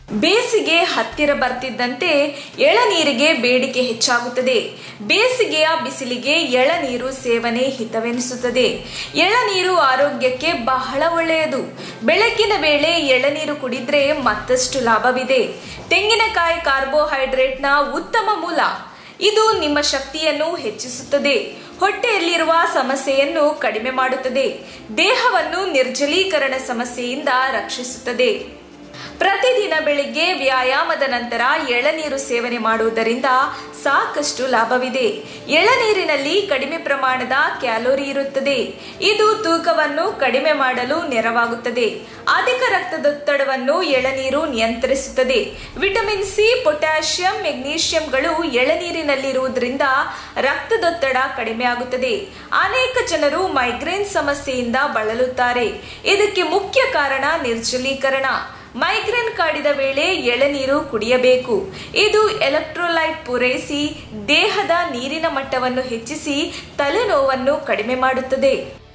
ಬೇಸಿಗೆ ಹತ್ತಿರ ಬರ್ತಿದ್ದಂತೆ ಎಳನೀರಿಗೆ ಬೇಡಿಕೆ ಹೆಚ್ಚಾಗುತ್ತದೆ ಬೇಸಿಗೆಯ ಬಿಸಿಲಿಗೆ ಎಳನೀರು ಸೇವನೆ ಹಿತವೆನಿಸುತ್ತದೆ ಎಳನೀರು ಆರೋಗ್ಯಕ್ಕೆ ಬಹಳ ಒಳ್ಳೆಯದು ಬೆಳಗಿನ ವೇಳೆ ಎಳನೀರು ಕುಡಿದ್ರೆ ಮತ್ತಷ್ಟು ಲಾಭವಿದೆ ತೆಂಗಿನಕಾಯಿ ಕಾರ್ಬೋಹೈಡ್ರೇಟ್ನ ಉತ್ತಮ ಮೂಲ ಇದು ನಿಮ್ಮ ಶಕ್ತಿಯನ್ನು ಹೆಚ್ಚಿಸುತ್ತದೆ ಹೊಟ್ಟೆಯಲ್ಲಿರುವ ಸಮಸ್ಯೆಯನ್ನು ಕಡಿಮೆ ಮಾಡುತ್ತದೆ ದೇಹವನ್ನು ನಿರ್ಜಲೀಕರಣ ಸಮಸ್ಯೆಯಿಂದ ರಕ್ಷಿಸುತ್ತದೆ ಪ್ರತಿದಿನ ಬೆಳಿಗ್ಗೆ ವ್ಯಾಯಾಮದ ನಂತರ ಎಳನೀರು ಸೇವನೆ ಮಾಡುವುದರಿಂದ ಸಾಕಷ್ಟು ಲಾಭವಿದೆ ಎಳನೀರಿನಲ್ಲಿ ಕಡಿಮೆ ಪ್ರಮಾಣದ ಕ್ಯಾಲೋರಿ ಇರುತ್ತದೆ ಇದು ತೂಕವನ್ನು ಕಡಿಮೆ ಮಾಡಲು ನೆರವಾಗುತ್ತದೆ ಅಧಿಕ ರಕ್ತದೊತ್ತಡವನ್ನು ಎಳನೀರು ನಿಯಂತ್ರಿಸುತ್ತದೆ ವಿಟಮಿನ್ ಸಿ ಪೊಟ್ಯಾಷಿಯಂ ಮೆಗ್ನೀಷಿಯಂಗಳು ಎಳನೀರಿನಲ್ಲಿರುವುದರಿಂದ ರಕ್ತದೊತ್ತಡ ಕಡಿಮೆ ಆಗುತ್ತದೆ ಅನೇಕ ಜನರು ಮೈಗ್ರೇನ್ ಸಮಸ್ಯೆಯಿಂದ ಬಳಲುತ್ತಾರೆ ಇದಕ್ಕೆ ಮುಖ್ಯ ಕಾರಣ ನಿರ್ಜಲೀಕರಣ ಮೈಗ್ರೇನ್ ಕಾಡಿದ ವೇಳೆ ಎಳನೀರು ಕುಡಿಯಬೇಕು ಇದು ಎಲೆಕ್ಟ್ರೋಲೈಟ್ ಪೂರೈಸಿ ದೇಹದ ನೀರಿನ ಮಟ್ಟವನ್ನು ಹೆಚ್ಚಿಸಿ ತಲೆನೋವನ್ನು ಕಡಿಮೆ ಮಾಡುತ್ತದೆ